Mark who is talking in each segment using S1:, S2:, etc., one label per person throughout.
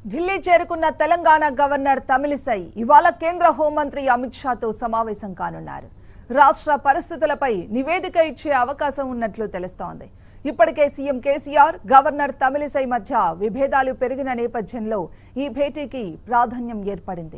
S1: ఢిల్లీ చేరుకున్న తెలంగాణ గవర్నర్ తమిళిసై ఇవాళ కేంద్ర హోంమంత్రి అమిత్ షాతో సమావేశం కానున్నారు రాష్ట్ర పరిస్థితులపై నివేదిక ఇచ్చే అవకాశం ఉన్నట్లు తెలుస్తోంది ఇప్పటికే సీఎం కేసీఆర్ గవర్నర్ తమిళిసై మధ్య విభేదాలు పెరిగిన నేపథ్యంలో ఈ భేటీకి ప్రాధాన్యం ఏర్పడింది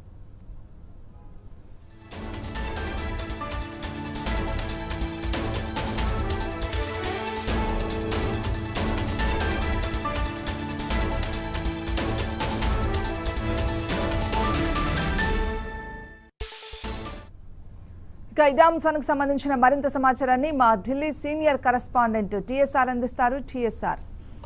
S1: ఇక ఇదే అంశానికి సంబంధించిన మరింత సమాచారాన్ని మా ఢిల్లీ సీనియర్ కరెస్పాండెంట్ టీఎస్ఆర్ అందిస్తారు టీఎస్ఆర్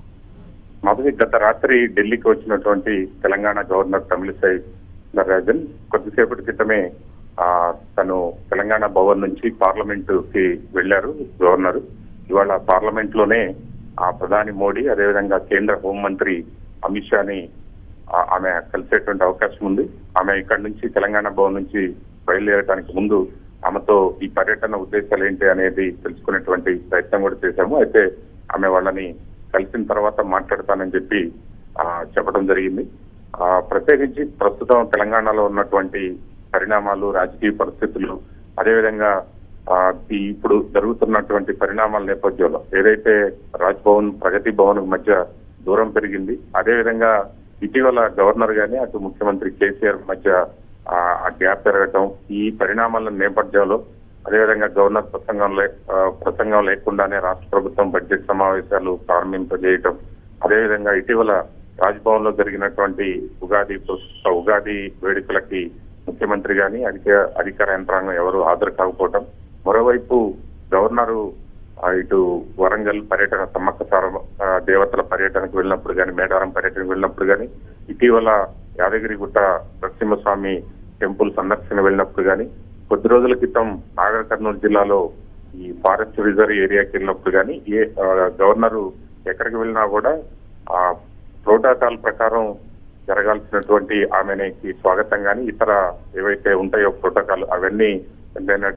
S2: మొదటి గత రాత్రి ఢిల్లీకి వచ్చినటువంటి తెలంగాణ గవర్నర్ తమిళిసై నటరాజన్ కొద్దిసేపటి క్రితమే ఆ తను తెలంగాణ భవన్ నుంచి పార్లమెంట్ కి వెళ్లారు గవర్నర్ ఇవాళ పార్లమెంట్ లోనే ఆ ప్రధాని మోడీ అదేవిధంగా కేంద్ర హోంమంత్రి అమిత్ షాని ఆ- ఆమె కలిసేటువంటి అవకాశం ఉంది ఆమె ఇక్కడ నుంచి తెలంగాణ భవన్ నుంచి బయలుదేరడానికి ముందు ఆమెతో ఈ పర్యటన ఉద్దేశాలు ఏంటి అనేది తెలుసుకునేటువంటి ప్రయత్నం కూడా చేశాము అయితే ఆమె వాళ్ళని కలిసిన తర్వాత మాట్లాడతానని చెప్పి ఆ, చెప్పడం జరిగింది ఆ, ప్రత్యేకించి ప్రస్తుతం తెలంగాణలో ఉన్నటువంటి పరిణామాలు రాజకీయ పరిస్థితులు అదేవిధంగా ఆ, ఈ ఇప్పుడు జరుగుతున్నటువంటి పరిణామాల నేపథ్యంలో ఏదైతే రాజ్ భవన్ ప్రగతి భవన్ మధ్య దూరం పెరిగింది అదేవిధంగా ఇటీవల గవర్నర్ గాని అటు ముఖ్యమంత్రి కేసీఆర్ మధ్య ఆ ఆ గ్యాప్ పెరగటం ఈ పరిణామాల నేపథ్యంలో అదేవిధంగా గవర్నర్ ప్రసంగం లే ఆ, ప్రసంగం లేకుండానే రాష్ట్ర ప్రభుత్వం బడ్జెట్ సమావేశాలు ప్రారంభింపజేయటం అదేవిధంగా ఇటీవల రాజ్భవన్ లో జరిగినటువంటి ఉగాది పుస్- ఉగాది వేడుకలకి ముఖ్యమంత్రి గాని అధిక అధికార యంత్రాంగం ఎవరు హాజరు కాకపోవటం మరోవైపు గవర్నరు ఆ, ఇటు వరంగల్ పర్యటన సమ్మక్క సార ఆ, దేవతల పర్యటనకు వెళ్ళినప్పుడు కానీ మేడారం పర్యటనకు వెళ్ళినప్పుడు కానీ ఇటీవల యాదగిరిగుట్ట నరసింహస్వామి టెంపుల్ సందర్శన వెళ్ళినప్పుడు కానీ కొద్ది రోజుల క్రితం నాగర్ కర్నూలు జిల్లాలో ఈ ఫారెస్ట్ రిజర్వ్ ఏరియాకి వెళ్ళినప్పుడు కానీ ఏ ఆ, గవర్నరు ఎక్కడికి వెళ్ళినా కూడా ఆ ప్రోటోకాల్ ప్రకారం జరగాల్సినటువంటి ఆమెకి స్వాగతం కానీ ఇతర ఏవైతే ఉంటాయో ప్రోటోకాల్ అవన్నీ ఎంతైనా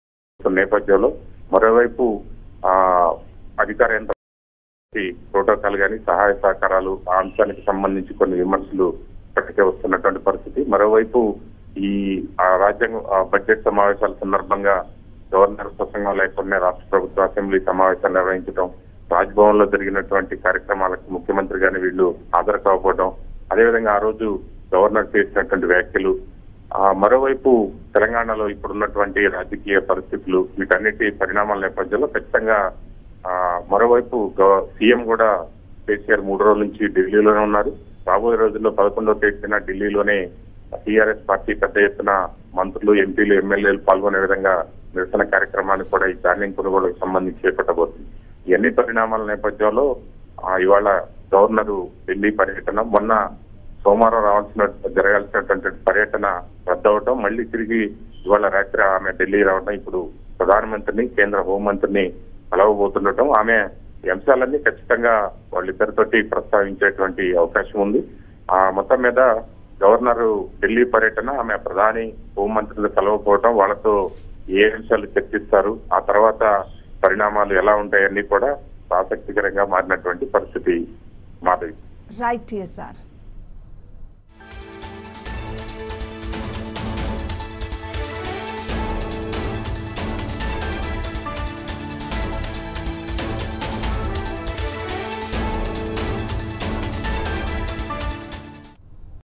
S2: నేపథ్యంలో మరోవైపు ఆ అధికార యంత్రం ప్రోటోకాల్ గాని సహాయ సహకారాలు ఆ అంశానికి సంబంధించి కొన్ని విమర్శలు ఇప్పటికే వస్తున్నటువంటి పరిస్థితి మరోవైపు ఈ ఆ రాజ్యాంగ ఆ బడ్జెట్ సమావేశాల సందర్భంగా గవర్నర్ ప్రసంగం లేకుండా రాష్ట్ర ప్రభుత్వ అసెంబ్లీ సమావేశాలు నిర్వహించడం రాజ్భవన్ లో జరిగినటువంటి కార్యక్రమాలకు ముఖ్యమంత్రి గాని వీళ్ళు హాజరు కాకపోవడం అదేవిధంగా ఆ రోజు గవర్నర్ చేసినటువంటి వ్యాఖ్యలు ఆ మరోవైపు తెలంగాణలో ఇప్పుడున్నటువంటి రాజకీయ పరిస్థితులు వీటన్నిటి పరిణామాల నేపథ్యంలో ఖచ్చితంగా ఆ మరోవైపు గవ- సీఎం కూడా కేసీఆర్ మూడు రోజుల నుంచి ఢిల్లీలోనే ఉన్నారు రాబోయే రోజుల్లో పదకొండవ తేదీన ఢిల్లీలోనే టీఆర్ఎస్ పార్టీ పెద్ద ఎత్తున మంత్రులు ఎంపీలు ఎమ్మెల్యేలు పాల్గొనే విధంగా నిరసన కార్యక్రమాన్ని కూడా ఈ ధాన్యం కొనుగోలుకు సంబంధించి చేపట్టబోతుంది ఈ అన్ని పరిణామాల నేపథ్యంలో ఆ, ఇవాళ గవర్నరు ఢిల్లీ పర్యటన మొన్న సోమవారం రావాల్సిన జరగాల్సినటువంటి పర్యటన రద్దవటం మళ్ళీ తిరిగి ఇవాళ రాత్రి ఆమె ఢిల్లీ రావడం ఇప్పుడు ప్రధానమంత్రిని కేంద్ర హోంమంత్రిని కలవబోతుండటం ఆమె ఈ అంశాలన్నీ ఖచ్చితంగా వాళ్ళిద్దరితోటి ప్రస్తావించేటువంటి అవకాశం ఉంది ఆ మొత్తం మీద గవర్నర్ ఢిల్లీ పర్యటన ఆమె ప్రధాని హోంమంత్రులు కలవకపోవటం వాళ్ళతో ఏ అంశాలు చర్చిస్తారు ఆ తర్వాత పరిణామాలు ఎలా ఉంటాయన్నీ కూడా ఆసక్తికరంగా మారినటువంటి పరిస్థితి మాధవి
S1: రైట్ టీఎస్ఆర్